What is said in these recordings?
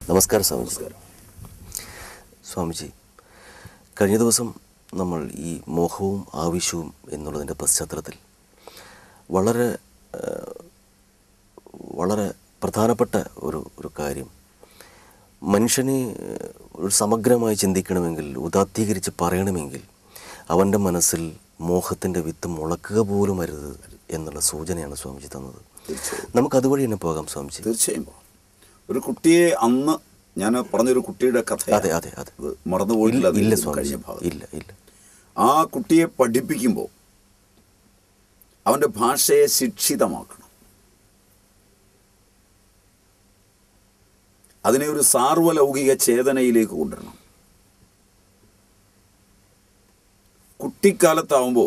നമസ്കാരം സ്വാമിജി സ്വാമിജി കഴിഞ്ഞ ദിവസം നമ്മൾ ഈ മോഹവും ആവശ്യവും എന്നുള്ളതിൻ്റെ പശ്ചാത്തലത്തിൽ വളരെ ആ, വളരെ പ്രധാനപ്പെട്ട ഒരു ഒരു കാര്യം മനുഷ്യനെ ഒരു സമഗ്രമായി ചിന്തിക്കണമെങ്കിൽ ഉദാത്തീകരിച്ച് പറയണമെങ്കിൽ അവൻ്റെ മനസ്സിൽ മോഹത്തിൻ്റെ വിത്ത് മുളക്കുക പോലും അരുത് എന്നുള്ള സൂചനയാണ് സ്വാമിജി തന്നത് തീർച്ചയായും നമുക്ക് അതുവഴി തന്നെ പോകാം സ്വാമിജി തീർച്ചയായും ഒരു കുട്ടിയെ അന്ന് ഞാൻ പറഞ്ഞൊരു കുട്ടിയുടെ കഥ അതെ അതെ അതെ മറന്നുപോയിട്ടില്ല ഇല്ല അതിൽ സ്വാമിജി കഴിഞ്ഞ ഭാഗം ഇല്ല ഇല്ല ആ കുട്ടിയെ പഠിപ്പിക്കുമ്പോൾ അവൻ്റെ ഭാഷയെ ശിക്ഷിതമാക്കണം അതിനെ ഒരു സാർവലൗകിക ചേതനയിലേക്ക് കൊണ്ടുവരണം കുട്ടിക്കാലത്താവുമ്പോൾ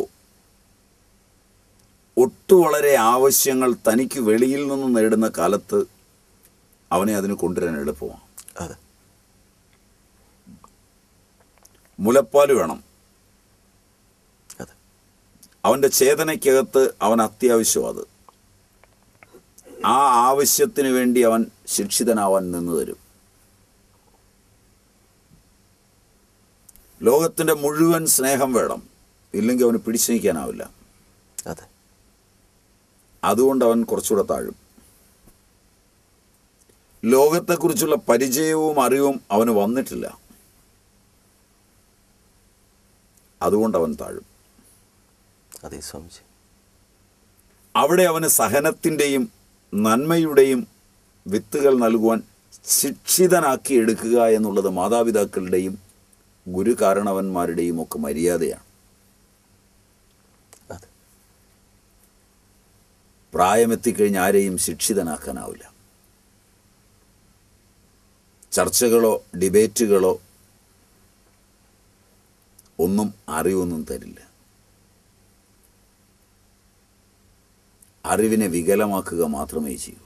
ഒട്ടു വളരെ ആവശ്യങ്ങൾ തനിക്ക് വെളിയിൽ നിന്ന് നേടുന്ന കാലത്ത് അവനെ അതിന് കൊണ്ടുവരാൻ എളുപ്പമാണ് അതെ മുലപ്പാൽ വേണം അതെ അവൻ്റെ ചേതനയ്ക്കകത്ത് അവൻ അത്യാവശ്യം അത് ആ ആവശ്യത്തിന് വേണ്ടി അവൻ ശിക്ഷിതനാവാൻ നിന്ന് തരും ലോകത്തിൻ്റെ മുഴുവൻ സ്നേഹം വേണം ഇല്ലെങ്കിൽ അവന് പിടിച്ചു നിൽക്കാനാവില്ല അതെ അതുകൊണ്ട് അവൻ കുറച്ചുകൂടെ താഴും ലോകത്തെക്കുറിച്ചുള്ള പരിചയവും അറിവും അവന് വന്നിട്ടില്ല അതുകൊണ്ട് അവൻ താഴും അതെ സ്വാമിജി അവിടെ അവന് സഹനത്തിൻ്റെയും നന്മയുടെയും വിത്തുകൾ നൽകുവാൻ ശിക്ഷിതനാക്കി എടുക്കുക എന്നുള്ളത് മാതാപിതാക്കളുടെയും ഗുരുകാരണവന്മാരുടെയും ഒക്കെ മര്യാദയാണ് അതെ പ്രായമെത്തിക്കഴിഞ്ഞ് ആരെയും ശിക്ഷിതനാക്കാനാവില്ല ചർച്ചകളോ ഡിബേറ്റുകളോ ഒന്നും അറിവൊന്നും തരില്ല അറിവിനെ വികലമാക്കുക മാത്രമേ ചെയ്യൂ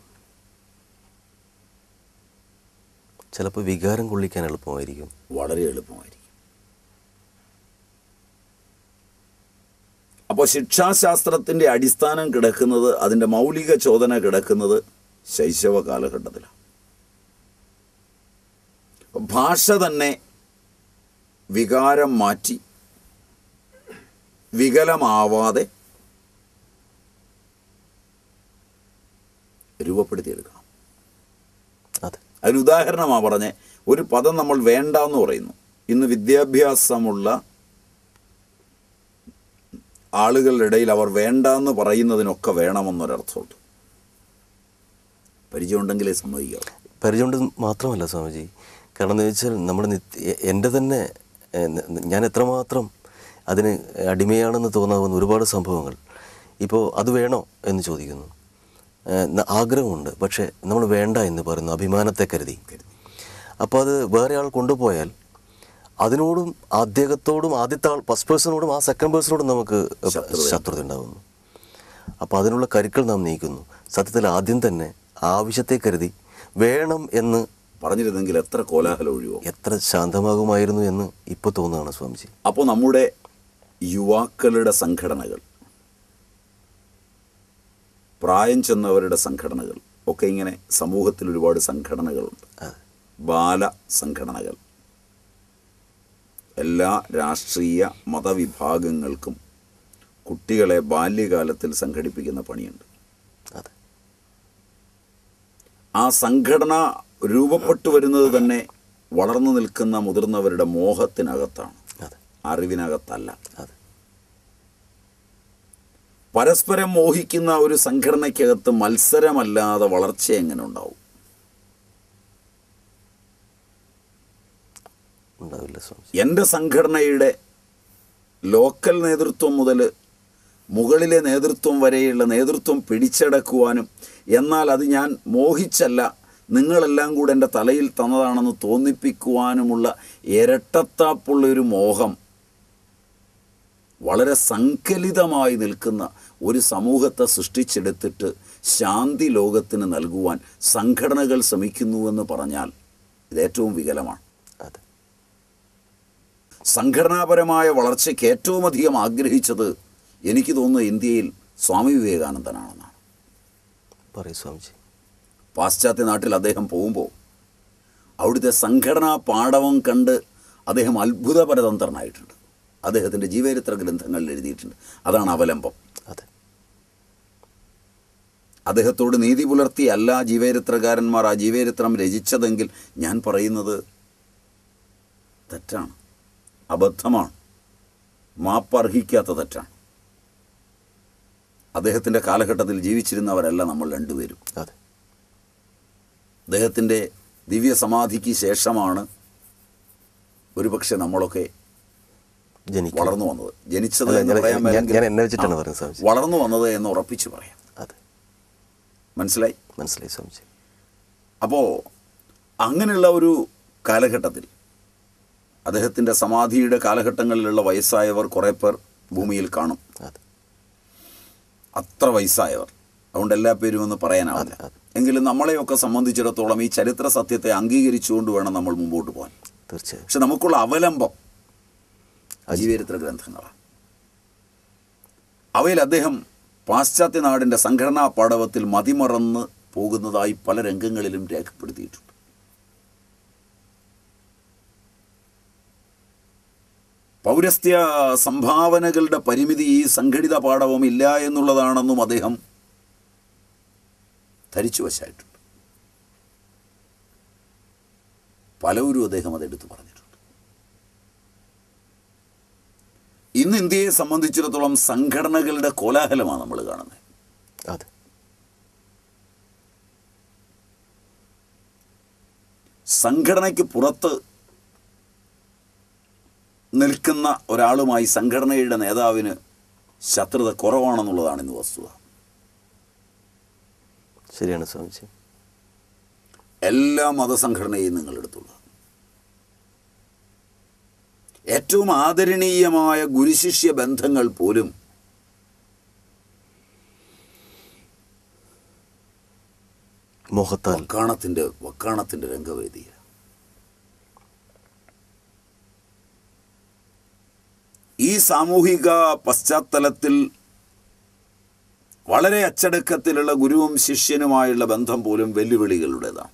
ചിലപ്പോൾ വികാരം കൊള്ളിക്കാൻ എളുപ്പമായിരിക്കും വളരെ എളുപ്പമായിരിക്കും അപ്പോൾ ശിക്ഷാശാസ്ത്രത്തിൻ്റെ അടിസ്ഥാനം കിടക്കുന്നത് അതിൻ്റെ മൗലിക ചോദന കിടക്കുന്നത് ശൈശവ കാലഘട്ടത്തിലാണ് ഭാഷ തന്നെ വികാരം മാറ്റി വികലമാവാതെ രൂപപ്പെടുത്തിയെടുക്കണം അതെ അതിന് ഉദാഹരണമാണ് പറഞ്ഞേ ഒരു പദം നമ്മൾ വേണ്ട എന്ന് പറയുന്നു ഇന്ന് വിദ്യാഭ്യാസമുള്ള ആളുകളുടെ ഇടയിൽ അവർ വേണ്ട എന്ന് പറയുന്നതിനൊക്കെ വേണമെന്നൊരർത്ഥമുണ്ട് പരിചയമുണ്ടെങ്കിലേ സമ്മതിക്കാവൂ പരിചയമുണ്ട് മാത്രമല്ല സ്വാമിജി കാരണം എന്ന് വെച്ചാൽ നമ്മുടെ നിത്യ എൻ്റെ തന്നെ ഏ, ന- ന- ഞാൻ എത്രമാത്രം അതിന് അടിമയാണെന്ന് തോന്നാവുന്ന ഒരുപാട് സംഭവങ്ങൾ ഇപ്പോൾ അത് വേണോ എന്ന് ചോദിക്കുന്നു ഏ, ന- ആഗ്രഹമുണ്ട് പക്ഷേ നമ്മൾ വേണ്ട എന്ന് പറയുന്നു അഭിമാനത്തെ കരുതി അപ്പോൾ അത് വേറെ ആൾ കൊണ്ടുപോയാൽ അതിനോടും അദ്ദേഹത്തോടും ആദ്യത്തെ ആൾ ഫസ്റ്റ് പേഴ്സണോടും ആ സെക്കൻഡ് പേഴ്സണോടും നമുക്ക് ശത്രുത ഉണ്ടാകുന്നു അപ്പോൾ അതിനുള്ള കരുക്കൾ നാം നീക്കുന്നു സത്യത്തിൽ ആദ്യം തന്നെ ആവശ്യത്തെ കരുതി വേണം എന്ന് പറഞ്ഞിരുന്നെങ്കിൽ എത്ര കോലാഹലം ഒഴിവോ എത്ര ശാന്തമാകുമായിരുന്നു എന്ന് ഇപ്പോൾ തോന്നുകയാണ് സ്വാമിജി അപ്പോൾ നമ്മുടെ യുവാക്കളുടെ സംഘടനകൾ പ്രായം ചെന്നവരുടെ സംഘടനകൾ ഒക്കെ ഇങ്ങനെ സമൂഹത്തിൽ ഒരുപാട് സംഘടനകളുണ്ട് അതെ ബാല സംഘടനകൾ എല്ലാ രാഷ്ട്രീയ മതവിഭാഗങ്ങൾക്കും കുട്ടികളെ ബാല്യകാലത്തിൽ സംഘടിപ്പിക്കുന്ന പണിയുണ്ട് അതെ ആ സംഘടന രൂപപ്പെട്ടു വരുന്നത് തന്നെ വളർന്നു നിൽക്കുന്ന മുതിർന്നവരുടെ മോഹത്തിനകത്താണ് അതെ അറിവിനകത്തല്ല അതെ പരസ്പരം മോഹിക്കുന്ന ഒരു സംഘടനയ്ക്കകത്ത് മത്സരമല്ലാതെ വളർച്ച എങ്ങനെ ഉണ്ടാവും ഉണ്ടാവില്ല സ്വാമിജി എൻ്റെ സംഘടനയുടെ ലോക്കൽ നേതൃത്വം മുതൽ മുകളിലെ നേതൃത്വം വരെയുള്ള നേതൃത്വം പിടിച്ചടക്കുവാനും എന്നാൽ അത് ഞാൻ മോഹിച്ചല്ല നിങ്ങളെല്ലാം കൂടെ എൻ്റെ തലയിൽ തന്നതാണെന്ന് തോന്നിപ്പിക്കുവാനുമുള്ള ഇരട്ടത്താപ്പുള്ള ഒരു മോഹം വളരെ സങ്കലിതമായി നിൽക്കുന്ന ഒരു സമൂഹത്തെ സൃഷ്ടിച്ചെടുത്തിട്ട് ശാന്തി ലോകത്തിന് നൽകുവാൻ സംഘടനകൾ ശ്രമിക്കുന്നുവെന്ന് പറഞ്ഞാൽ ഇത് ഏറ്റവും വികലമാണ് അതെ സംഘടനാപരമായ വളർച്ചയ്ക്ക് ഏറ്റവും അധികം ആഗ്രഹിച്ചത് എനിക്ക് തോന്നുന്നു ഇന്ത്യയിൽ സ്വാമി വിവേകാനന്ദനാണെന്നാണ് പറയൂ സ്വാമിജി പാശ്ചാത്യ നാട്ടിൽ അദ്ദേഹം പോകുമ്പോൾ അവിടുത്തെ സംഘടനാ പാഠവം കണ്ട് അദ്ദേഹം അത്ഭുതപരതന്ത്രനായിട്ടുണ്ട് അദ്ദേഹത്തിൻ്റെ ജീവചരിത്ര ഗ്രന്ഥങ്ങളിൽ എഴുതിയിട്ടുണ്ട് അതാണ് അവലംബം അതെ അദ്ദേഹത്തോട് നീതി പുലർത്തിയല്ല ജീവചരിത്രകാരന്മാർ ആ ജീവചരിത്രം രചിച്ചതെങ്കിൽ ഞാൻ പറയുന്നത് തെറ്റാണ് അബദ്ധമാണ് മാപ്പർഹിക്കാത്ത തെറ്റാണ് അദ്ദേഹത്തിൻ്റെ കാലഘട്ടത്തിൽ ജീവിച്ചിരുന്നവരല്ല നമ്മൾ രണ്ടുപേരും അതെ അദ്ദേഹത്തിൻ്റെ ദിവ്യ സമാധിക്ക് ശേഷമാണ് ഒരുപക്ഷെ നമ്മളൊക്കെ ജനിക്കും വളർന്നു വന്നത് ജനിച്ചത് അല്ല, എന്ന് ഞാൻ- പറയാൻ ഞാൻ- വേണമെങ്കിൽ- ഞാൻ എന്നെ വെച്ചിട്ടാണ് ആ, പറയുന്നത് സ്വാമിജി. വളർന്നു വന്നത് എന്ന് ഉറപ്പിച്ചു പറയാം അതെ മനസ്സിലായി മനസ്സിലായി സ്വാമിജി അപ്പോൾ അങ്ങനെയുള്ള ഒരു കാലഘട്ടത്തിൽ അദ്ദേഹത്തിൻ്റെ സമാധിയുടെ കാലഘട്ടങ്ങളിലുള്ള വയസ്സായവർ കുറേ പേർ ഭൂമിയിൽ കാണും അതെ അത്ര വയസ്സായവർ അതുകൊണ്ട് എല്ലാ പേരും ഒന്ന് പറയാനാവില്ല അതെ, അതെ. എങ്കിലും നമ്മളെയൊക്കെ സംബന്ധിച്ചിടത്തോളം ഈ ചരിത്ര സത്യത്തെ അംഗീകരിച്ചുകൊണ്ട് വേണം നമ്മൾ മുമ്പോട്ട് പോകാൻ തീർച്ചയായും പക്ഷെ നമുക്കുള്ള അവലംബം ജീവചരിത്ര ഗ്രന്ഥങ്ങളാണ് അവയിൽ അദ്ദേഹം പാശ്ചാത്യ നാടിൻ്റെ സംഘടനാ പാടവത്തിൽ മതിമറന്ന് പോകുന്നതായി പല രംഗങ്ങളിലും രേഖപ്പെടുത്തിയിട്ടുണ്ട് പൗരസ്ത്യ സംഭാവനകളുടെ പരിമിതി ഈ സംഘടിത പാടവം ഇല്ല എന്നുള്ളതാണെന്നും അദ്ദേഹം ധരിച്ചു വശായിട്ടുണ്ട് പലവരും അദ്ദേഹം അതെടുത്തു പറഞ്ഞിട്ടുണ്ട് ഇന്ന് ഇന്ത്യയെ സംബന്ധിച്ചിടത്തോളം സംഘടനകളുടെ കോലാഹലമാണ് നമ്മൾ കാണുന്നത് അതെ സംഘടനയ്ക്ക് പുറത്ത് നിൽക്കുന്ന ഒരാളുമായി സംഘടനയുടെ നേതാവിന് ശത്രുത കുറവാണെന്നുള്ളതാണ് ഇന്ന് വസ്തുത ശരിയാണ് സ്വാമിജി എല്ലാ മതസംഘടനയും നിങ്ങൾ എടുത്തുള്ളൂ ഏറ്റവും ആദരണീയമായ ഗുരുശിഷ്യ ബന്ധങ്ങൾ പോലും മോഹത്താൽ വക്കാണത്തിൻ്റെ വക്കാണത്തിൻ്റെ രംഗവേദിയിൽ ഈ സാമൂഹിക പശ്ചാത്തലത്തിൽ വളരെ അച്ചടക്കത്തിലുള്ള ഗുരുവും ശിഷ്യനുമായുള്ള ബന്ധം പോലും വെല്ലുവിളികളുടേതാണ്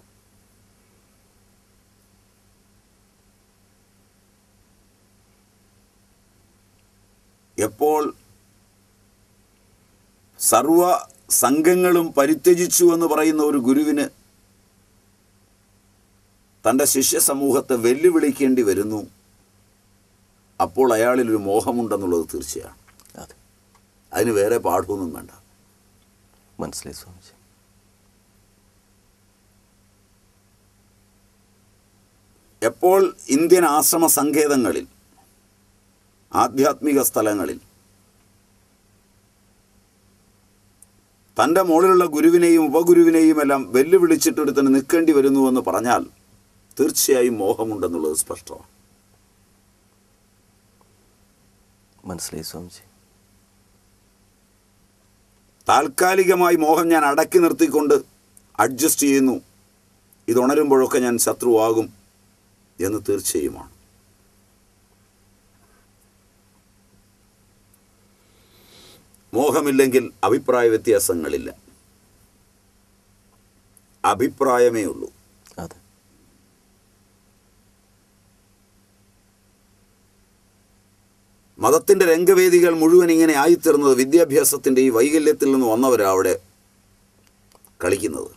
എപ്പോൾ സർവ സംഘങ്ങളും പരിത്യജിച്ചു എന്ന് പറയുന്ന ഒരു ഗുരുവിന് തൻ്റെ ശിഷ്യ സമൂഹത്തെ വെല്ലുവിളിക്കേണ്ടി വരുന്നു അപ്പോൾ അയാളിൽ ഒരു മോഹമുണ്ടെന്നുള്ളത് തീർച്ചയാണ് അതെ അതിന് വേറെ പാഠമൊന്നും വേണ്ട മനസ്സിലായി സ്വാമിജി എപ്പോൾ ഇന്ത്യൻ ആശ്രമ സങ്കേതങ്ങളിൽ ആധ്യാത്മിക സ്ഥലങ്ങളിൽ തൻ്റെ മുകളിലുള്ള ഗുരുവിനെയും ഉപഗുരുവിനെയും എല്ലാം വെല്ലുവിളിച്ചിട്ടൊരുത്തന് നിൽക്കേണ്ടി വരുന്നുവെന്ന് പറഞ്ഞാൽ തീർച്ചയായും മോഹമുണ്ടെന്നുള്ളത് സ്പഷ്ടമാണ് മനസ്സിലായി സ്വാമിജി താൽക്കാലികമായി മോഹം ഞാൻ അടക്കി നിർത്തിക്കൊണ്ട് അഡ്ജസ്റ്റ് ചെയ്യുന്നു ഇത് ഉണരുമ്പോഴൊക്കെ ഞാൻ ശത്രുവാകും എന്ന് തീർച്ചയുമാണ് മോഹമില്ലെങ്കിൽ അഭിപ്രായ വ്യത്യാസങ്ങളില്ല അഭിപ്രായമേ ഉള്ളൂ അതെ മതത്തിൻ്റെ രംഗവേദികൾ മുഴുവൻ ഇങ്ങനെ ആയിത്തീർന്നത് വിദ്യാഭ്യാസത്തിൻ്റെ ഈ വൈകല്യത്തിൽ നിന്ന് വന്നവരാ അവിടെ കളിക്കുന്നത്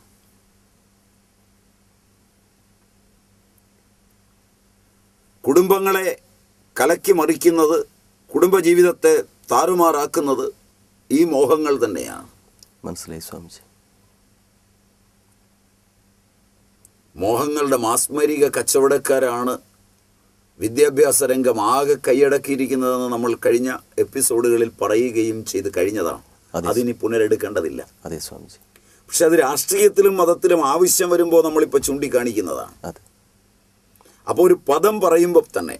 കുടുംബങ്ങളെ കലക്കി മറിക്കുന്നത് കുടുംബജീവിതത്തെ താറുമാറാക്കുന്നത് ഈ മോഹങ്ങൾ തന്നെയാണ് മനസ്സിലായി സ്വാമിജി മോഹങ്ങളുടെ മാസ്മരിക കച്ചവടക്കാരാണ് വിദ്യാഭ്യാസ രംഗം ആകെ കൈയടക്കിയിരിക്കുന്നതെന്ന് നമ്മൾ കഴിഞ്ഞ എപ്പിസോഡുകളിൽ പറയുകയും ചെയ്ത് കഴിഞ്ഞതാണ് അതെ. അതിനി പുനരെടുക്കേണ്ടതില്ല അതെ സ്വാമിജി പക്ഷെ അത് രാഷ്ട്രീയത്തിലും മതത്തിലും ആവശ്യം വരുമ്പോൾ നമ്മളിപ്പോൾ ചൂണ്ടിക്കാണിക്കുന്നതാണ് അതെ അപ്പോൾ ഒരു പദം പറയുമ്പോൾ തന്നെ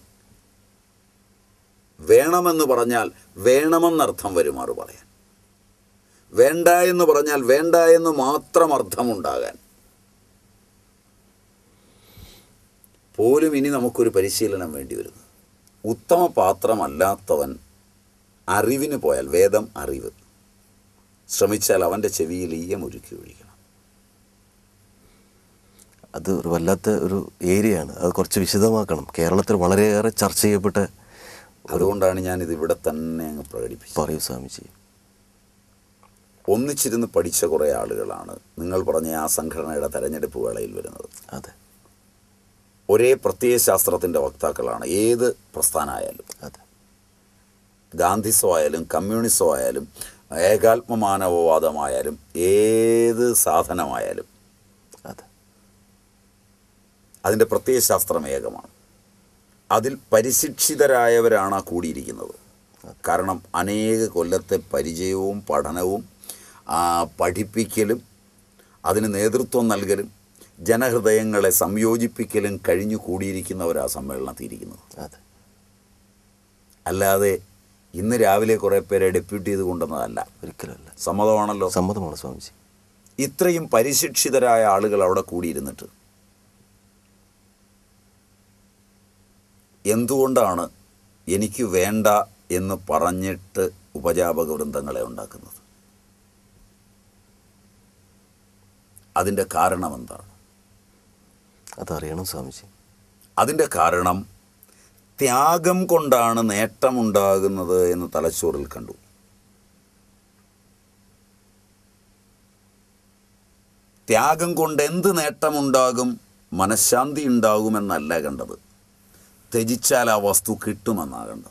വേണമെന്ന് പറഞ്ഞാൽ വേണമെന്നർത്ഥം വരുമാറ് പറയാൻ വേണ്ട എന്ന് പറഞ്ഞാൽ വേണ്ട എന്ന് മാത്രം അർത്ഥമുണ്ടാകാൻ പോലും ഇനി നമുക്കൊരു പരിശീലനം വേണ്ടി വരുന്നു ഉത്തമ പാത്രമല്ലാത്തവൻ അറിവിന് പോയാൽ വേദം അറിവ് ശ്രമിച്ചാൽ അവൻ്റെ ചെവിയിൽ ഈയം ഒരുക്കി ഒഴിക്കണം അത് ഒരു വല്ലാത്ത ഒരു ഏരിയയാണ് അത് കുറച്ച് വിശദമാക്കണം കേരളത്തിൽ വളരെയേറെ ചർച്ച ചെയ്യപ്പെട്ട അതുകൊണ്ടാണ് ഞാൻ ഇത് ഇവിടെ തന്നെ അങ്ങ് പ്രകടിപ്പിച്ചത് പറയൂ സ്വാമിജി ഒന്നിച്ചിരുന്ന് പഠിച്ച കുറേ ആളുകളാണ് നിങ്ങൾ പറഞ്ഞ ആ സംഘടനയുടെ തെരഞ്ഞെടുപ്പ് വേളയിൽ വരുന്നത് അതെ ഒരേ പ്രത്യയശാസ്ത്രത്തിൻ്റെ വക്താക്കളാണ് ഏത് പ്രസ്ഥാനമായാലും അതെ ഗാന്ധിസോ ആയാലും കമ്മ്യൂണിസോ ആയാലും ഏകാത്മമാനവവാദമായാലും ഏത് സാധനമായാലും അതെ അതിൻ്റെ പ്രത്യയശാസ്ത്രം ഏകമാണ് അതിൽ പരിശിക്ഷിതരായവരാണ് ആ കൂടിയിരിക്കുന്നത് കാരണം അനേക കൊല്ലത്തെ പരിചയവും പഠനവും ആ, പഠിപ്പിക്കലും അതിന് നേതൃത്വം നൽകലും ജനഹൃദയങ്ങളെ സംയോജിപ്പിക്കലും കഴിഞ്ഞു കൂടിയിരിക്കുന്നവരാ സമ്മേളനത്തിൽ ഇരിക്കുന്നത് അതെ അല്ലാതെ ഇന്ന് രാവിലെ കുറേ പേരെ ഡെപ്യൂട്ട് ചെയ്ത് കൊണ്ടുവന്നതല്ല ഒരിക്കലുമല്ല സമ്മതമാണല്ലോ സമ്മതമാണ് സ്വാമിജി ഇത്രയും പരിശിക്ഷിതരായ ആളുകൾ അവിടെ കൂടിയിരുന്നിട്ട് എന്തുകൊണ്ടാണ് എനിക്ക് വേണ്ട എന്ന് പറഞ്ഞിട്ട് ഉപജാപക വൃന്ദങ്ങളെ ഉണ്ടാക്കുന്നത് അതിൻ്റെ കാരണം എന്താണ് അതറിയണം സ്വാമിജി അതിൻ്റെ കാരണം ത്യാഗം കൊണ്ടാണ് നേട്ടമുണ്ടാകുന്നത് എന്ന് തലച്ചോറിൽ കണ്ടു ത്യാഗം കൊണ്ട് എന്ത് നേട്ടമുണ്ടാകും മനഃശാന്തി ഉണ്ടാകുമെന്നല്ല കണ്ടത് ത്യജിച്ചാൽ ആ വസ്തു കിട്ടുമെന്നാണ് കണ്ടത്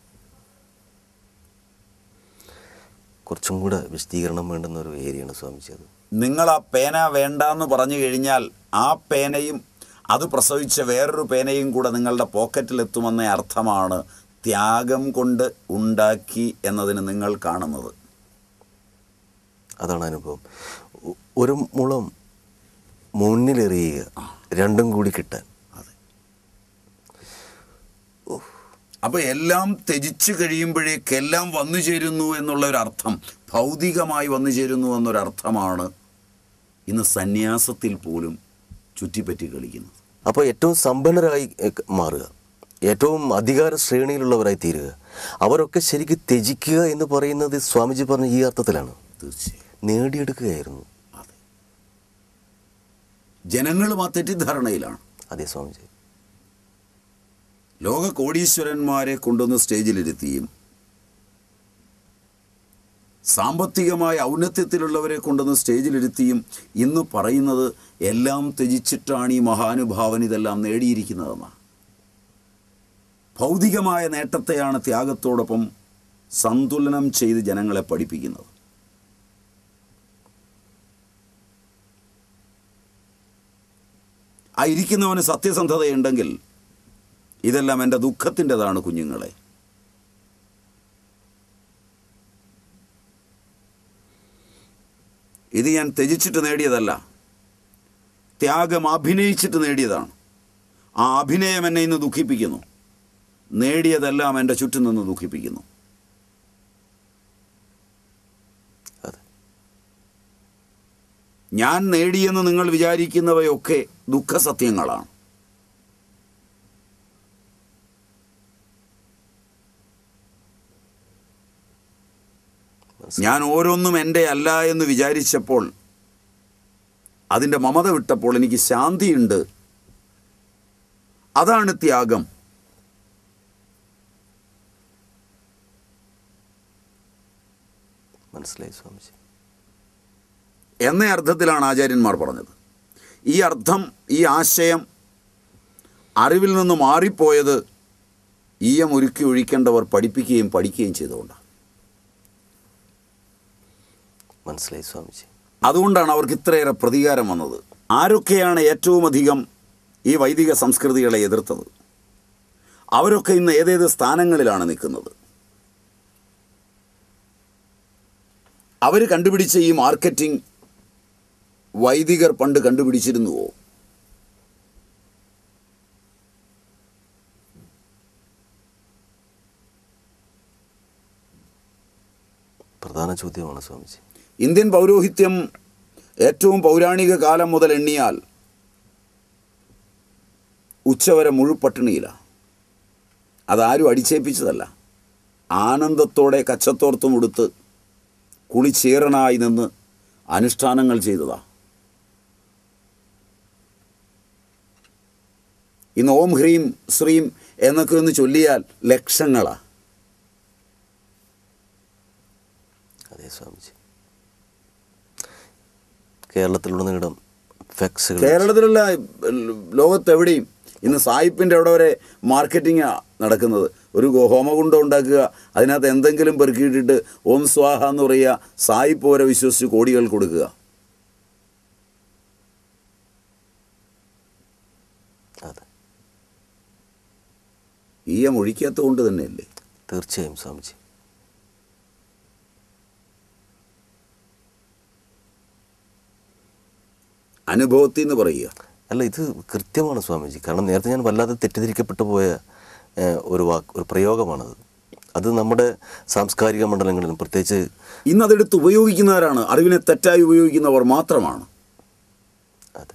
കുറച്ചും കൂടെ വിശദീകരണം വേണ്ടുന്ന ഒരു ഏരിയയാണ് സ്വാമിജി അത് നിങ്ങൾ ആ പേന വേണ്ടാന്ന് പറഞ്ഞു കഴിഞ്ഞാൽ ആ പേനയും അത് പ്രസവിച്ച വേറൊരു പേനയും കൂടെ നിങ്ങളുടെ പോക്കറ്റിലെത്തുമെന്ന അർത്ഥമാണ് ത്യാഗം കൊണ്ട് ഉണ്ടാക്കി എന്നതിന് നിങ്ങൾ കാണുന്നത് അതാണ് അനുഭവം ഒ- ഒരു മുളം മുന്നിലെറിയുക രണ്ടും കൂടി കിട്ടാൻ അതെ അപ്പൊ എല്ലാം ത്യജിച്ചു കഴിയുമ്പോഴേക്ക് എല്ലാം വന്നു ചേരുന്നു എന്നുള്ള ഒരു അർത്ഥം ഭൗതികമായി വന്നു ചേരുന്നു എന്നൊരർത്ഥമാണ് ഇന്ന് സന്യാസത്തിൽ പോലും ചുറ്റിപ്പറ്റി കളിക്കുന്നത് അപ്പോൾ ഏറ്റവും സമ്പന്നരായി എ- മാറുക ഏറ്റവും അധികാര ശ്രേണിയിലുള്ളവരായി തീരുക അവരൊക്കെ ശരിക്കും ത്യജിക്കുക എന്ന് പറയുന്നത് സ്വാമിജി പറഞ്ഞ ഈ അർത്ഥത്തിലാണ് തീർച്ചയായും നേടിയെടുക്കുകയായിരുന്നു അതെ ജനങ്ങളും ആ തെറ്റിദ്ധാരണയിലാണ് അതെ സ്വാമിജി ലോക കോടീശ്വരന്മാരെ കൊണ്ടുവന്ന് സ്റ്റേജിലിരുത്തിയും സാമ്പത്തികമായ ഔന്നത്യത്തിലുള്ളവരെ കൊണ്ടുവന്ന് സ്റ്റേജിലിരുത്തിയും ഇന്ന് പറയുന്നത് എല്ലാം ത്യജിച്ചിട്ടാണ് ഈ മഹാനുഭാവൻ ഇതെല്ലാം നേടിയിരിക്കുന്നതെന്നാണ് ഭൗതികമായ നേട്ടത്തെയാണ് ത്യാഗത്തോടൊപ്പം സന്തുലനം ചെയ്ത് ജനങ്ങളെ പഠിപ്പിക്കുന്നത് ആ ഇരിക്കുന്നവന് സത്യസന്ധതയുണ്ടെങ്കിൽ ഇതെല്ലാം എൻ്റെ ദുഃഖത്തിൻ്റെതാണ് കുഞ്ഞുങ്ങളെ ഇത് ഞാൻ ത്യജിച്ചിട്ട് നേടിയതല്ല ത്യാഗം അഭിനയിച്ചിട്ട് നേടിയതാണ് ആ അഭിനയം എന്നെ ഇന്ന് ദുഃഖിപ്പിക്കുന്നു നേടിയതെല്ലാം എൻ്റെ ചുറ്റും നിന്ന് ദുഃഖിപ്പിക്കുന്നു അതെ ഞാൻ നേടിയെന്ന് നിങ്ങൾ വിചാരിക്കുന്നവയൊക്കെ ദുഃഖസത്യങ്ങളാണ് ഞാൻ ഓരോന്നും എൻ്റെ അല്ല എന്ന് വിചാരിച്ചപ്പോൾ അതിൻ്റെ മമത വിട്ടപ്പോൾ എനിക്ക് ശാന്തിയുണ്ട് അതാണ് ത്യാഗം മനസ്സിലായി സ്വാമിജി എന്ന അർത്ഥത്തിലാണ് ആചാര്യന്മാർ പറഞ്ഞത് ഈ അർത്ഥം ഈ ആശയം അറിവിൽ നിന്ന് മാറിപ്പോയത് ഈയം ഒരുക്കി ഒഴിക്കേണ്ടവർ പഠിപ്പിക്കുകയും പഠിക്കുകയും ചെയ്തുകൊണ്ടാണ് മനസ്സിലായി സ്വാമിജി അതുകൊണ്ടാണ് അവർക്ക് ഇത്രയേറെ പ്രതികാരം വന്നത് ആരൊക്കെയാണ് ഏറ്റവും അധികം ഈ വൈദിക സംസ്കൃതികളെ എതിർത്തത് അവരൊക്കെ ഇന്ന് ഏതേത് സ്ഥാനങ്ങളിലാണ് നിൽക്കുന്നത് അവർ കണ്ടുപിടിച്ച ഈ മാർക്കറ്റിംഗ് വൈദികർ പണ്ട് കണ്ടുപിടിച്ചിരുന്നുവോ പ്രധാന ചോദ്യമാണ് സ്വാമിജി ഇന്ത്യൻ പൗരോഹിത്യം ഏറ്റവും പൗരാണിക കാലം മുതൽ എണ്ണിയാൽ ഉച്ചവരെ മുഴുപട്ടിണിയിലാണ് അതാരും അടിച്ചേൽപ്പിച്ചതല്ല ആനന്ദത്തോടെ കച്ചത്തോർത്തും ഉടുത്ത് കുളിച്ചേറനായി നിന്ന് അനുഷ്ഠാനങ്ങൾ ചെയ്തതാ ഇന്ന് ഓം ഹ്രീം ശ്രീം എന്നൊക്കെ ഒന്ന് ചൊല്ലിയാൽ ലക്ഷങ്ങളാ അതെ സ്വാമിജി കേരളത്തിലുടനീളം ഫെക്സുകൾ കേരളത്തിലുള്ള ലോകത്തെവിടെയും ഇന്ന് സായിപ്പിൻ്റെ അവിടെ വരെ മാർക്കറ്റിംഗാണ് നടക്കുന്നത് ഒരു ഗോ- ഹോമകുണ്ടം ഉണ്ടാക്കുക അതിനകത്ത് എന്തെങ്കിലും പെറുക്കിയിട്ടിട്ട് ഓം സ്വാഹ എന്ന് പറയുക സായിപ്പ് വരെ വിശ്വസിച്ച് കോടികൾ കൊടുക്കുക അതെ ഈയം ഒഴിക്കാത്തത് കൊണ്ട് തന്നെയല്ലേ തീർച്ചയായും സ്വാമിജി അനുഭവത്തിൽ നിന്ന് പറയുക അല്ല ഇത് കൃത്യമാണ് സ്വാമിജി കാരണം നേരത്തെ ഞാൻ വല്ലാതെ തെറ്റിദ്ധരിക്കപ്പെട്ടു പോയ ഏഹ്, ഒരു വാക്ക് ഒരു പ്രയോഗമാണത് അത് നമ്മുടെ സാംസ്കാരിക മണ്ഡലങ്ങളിലും പ്രത്യേകിച്ച് ഇന്ന് അതെടുത്ത് ഉപയോഗിക്കുന്നവരാണ് അറിവിനെ തെറ്റായി ഉപയോഗിക്കുന്നവർ മാത്രമാണ് അതെ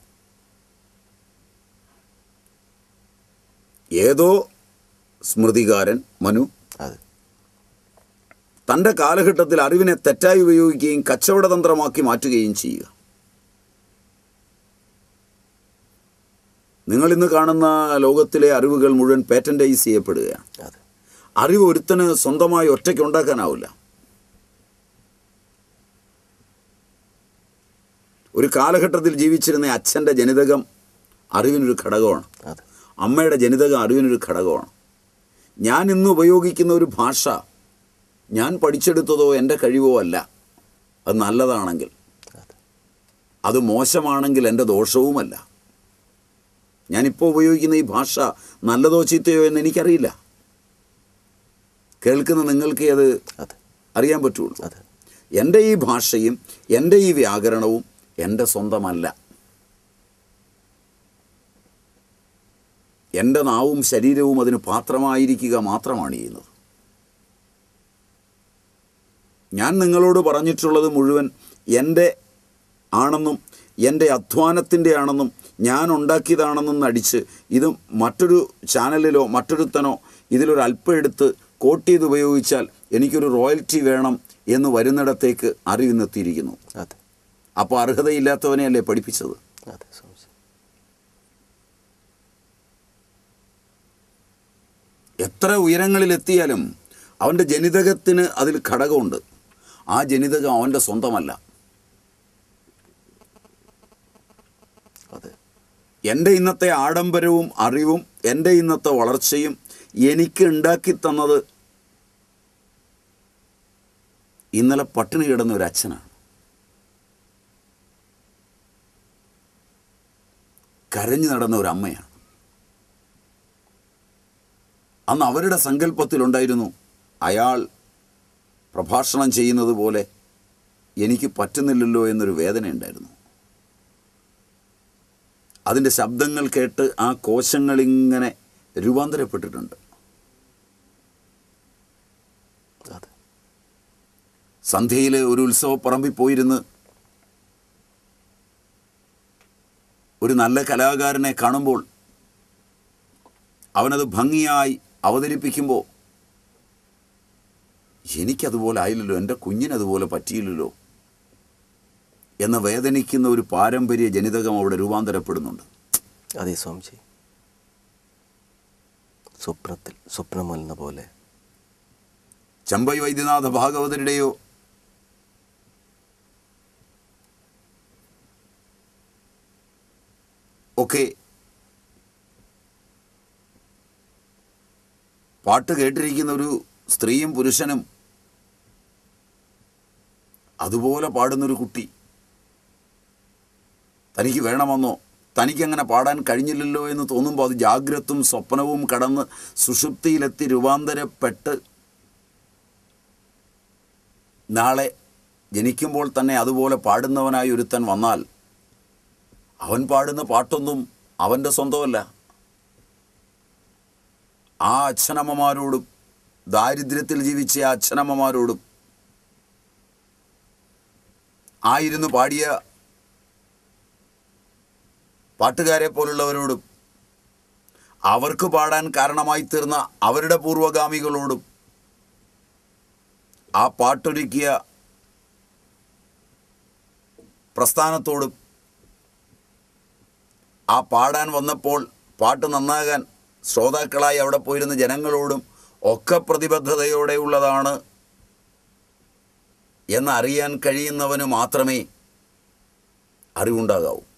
ഏതോ സ്മൃതികാരൻ മനു അതെ തൻ്റെ കാലഘട്ടത്തിൽ അറിവിനെ തെറ്റായി ഉപയോഗിക്കുകയും കച്ചവടതന്ത്രമാക്കി മാറ്റുകയും ചെയ്യുക നിങ്ങൾ ഇന്ന് കാണുന്ന ലോകത്തിലെ അറിവുകൾ മുഴുവൻ പേറ്റൻറ്റൈസ് ചെയ്യപ്പെടുകയാണ് അതെ അറിവ് ഒരുത്തന് സ്വന്തമായി ഒറ്റയ്ക്ക് ഉണ്ടാക്കാനാവില്ല ഒരു കാലഘട്ടത്തിൽ ജീവിച്ചിരുന്ന അച്ഛൻ്റെ ജനിതകം അറിവിനൊരു ഘടകമാണ് അതെ അമ്മയുടെ ജനിതകം അറിവിനൊരു ഘടകമാണ് ഞാൻ ഇന്ന് ഉപയോഗിക്കുന്ന ഒരു ഭാഷ ഞാൻ പഠിച്ചെടുത്തതോ എൻ്റെ കഴിവോ അല്ല അത് നല്ലതാണെങ്കിൽ അതെ അത് മോശമാണെങ്കിൽ എൻ്റെ ദോഷവുമല്ല ഞാനിപ്പോൾ ഉപയോഗിക്കുന്ന ഈ ഭാഷ നല്ലതോ ചീത്തയോ എന്ന് എനിക്കറിയില്ല കേൾക്കുന്ന നിങ്ങൾക്ക് അത് അതെ അറിയാൻ പറ്റുള്ളൂ അതെ എൻ്റെ ഈ ഭാഷയും എൻ്റെ ഈ വ്യാകരണവും എൻ്റെ സ്വന്തമല്ല എൻ്റെ നാവും ശരീരവും അതിന് പാത്രമായിരിക്കുക മാത്രമാണ് ചെയ്യുന്നത് ഞാൻ നിങ്ങളോട് പറഞ്ഞിട്ടുള്ളത് മുഴുവൻ എൻ്റെ ആണെന്നും എൻ്റെ അധ്വാനത്തിൻ്റെ ആണെന്നും ഞാൻ ഉണ്ടാക്കിയതാണെന്നും നടിച്ച് ഇത് മറ്റൊരു ചാനലിലോ മറ്റൊരുത്തനോ ഇതിലൊരു അല്പം എടുത്ത് കോട്ട് ചെയ്ത് ഉപയോഗിച്ചാൽ എനിക്കൊരു റോയൽറ്റി വേണം എന്ന് വരുന്നിടത്തേക്ക് അറിവിന്നെത്തിയിരിക്കുന്നു അതെ അപ്പോൾ അർഹതയില്ലാത്തവനെയല്ലേ പഠിപ്പിച്ചത് അതെ സ്വാമിജി എത്ര ഉയരങ്ങളിലെത്തിയാലും അവൻ്റെ ജനിതകത്തിന് അതിൽ ഘടകമുണ്ട് ആ ജനിതകം അവൻ്റെ സ്വന്തമല്ല അതെ എൻ്റെ ഇന്നത്തെ ആഡംബരവും അറിവും എൻ്റെ ഇന്നത്തെ വളർച്ചയും എനിക്ക് ഉണ്ടാക്കി തന്നത് ഇന്നലെ പട്ടിണി കിടന്ന ഒരു അച്ഛനാണ് കരഞ്ഞു നടന്ന ഒരു അമ്മയാണ് അന്ന് അവരുടെ സങ്കല്പത്തിലുണ്ടായിരുന്നു അയാൾ പ്രഭാഷണം ചെയ്യുന്നത് പോലെ എനിക്ക് പറ്റുന്നില്ലല്ലോ എന്നൊരു വേദനയുണ്ടായിരുന്നു അതിൻ്റെ ശബ്ദങ്ങൾ കേട്ട് ആ കോശങ്ങളിങ്ങനെ രൂപാന്തരപ്പെട്ടിട്ടുണ്ട് അതെ സന്ധ്യയിൽ ഒരു ഉത്സവപ്പറമ്പിൽ പോയിരുന്ന് ഒരു നല്ല കലാകാരനെ കാണുമ്പോൾ അവനത് ഭംഗിയായി അവതരിപ്പിക്കുമ്പോൾ എനിക്കതുപോലെ ആയില്ലല്ലോ എൻ്റെ കുഞ്ഞിനതുപോലെ പറ്റിയില്ലല്ലോ എന്ന വേദനിക്കുന്ന ഒരു പാരമ്പര്യ ജനിതകം അവിടെ രൂപാന്തരപ്പെടുന്നുണ്ട് അതെ സ്വാമിജി സ്വപ്നത്തിൽ സ്വപ്നമല്ലെന്ന പോലെ ചമ്പൈ വൈദ്യനാഥ ഭാഗവതരുടെയോ ഒക്കെ പാട്ട് കേട്ടിരിക്കുന്ന ഒരു സ്ത്രീയും പുരുഷനും അതുപോലെ പാടുന്നൊരു കുട്ടി തനിക്ക് വേണമെന്നോ തനിക്കങ്ങനെ പാടാൻ കഴിഞ്ഞില്ലല്ലോ എന്ന് തോന്നുമ്പോൾ അത് ജാഗ്രതും സ്വപ്നവും കടന്ന് സുഷുപ്തിയിലെത്തി രൂപാന്തരപ്പെട്ട് നാളെ ജനിക്കുമ്പോൾ തന്നെ അതുപോലെ പാടുന്നവനായി ഒരുത്തൻ വന്നാൽ അവൻ പാടുന്ന പാട്ടൊന്നും അവൻ്റെ സ്വന്തമല്ല ആ അച്ഛനമ്മമാരോടും ദാരിദ്ര്യത്തിൽ ജീവിച്ച ആ അച്ഛനമ്മമാരോടും ആയിരുന്നു പാടിയ പാട്ടുകാരെ പോലുള്ളവരോടും അവർക്ക് പാടാൻ കാരണമായി തീർന്ന അവരുടെ പൂർവഗാമികളോടും ആ പാട്ടൊരുക്കിയ പ്രസ്ഥാനത്തോടും ആ പാടാൻ വന്നപ്പോൾ പാട്ട് നന്നാകാൻ ശ്രോതാക്കളായി അവിടെ പോയിരുന്ന ജനങ്ങളോടും ഒക്കെ പ്രതിബദ്ധതയോടെയുള്ളതാണ് എന്നറിയാൻ കഴിയുന്നവന് മാത്രമേ അറിവുണ്ടാകാവൂ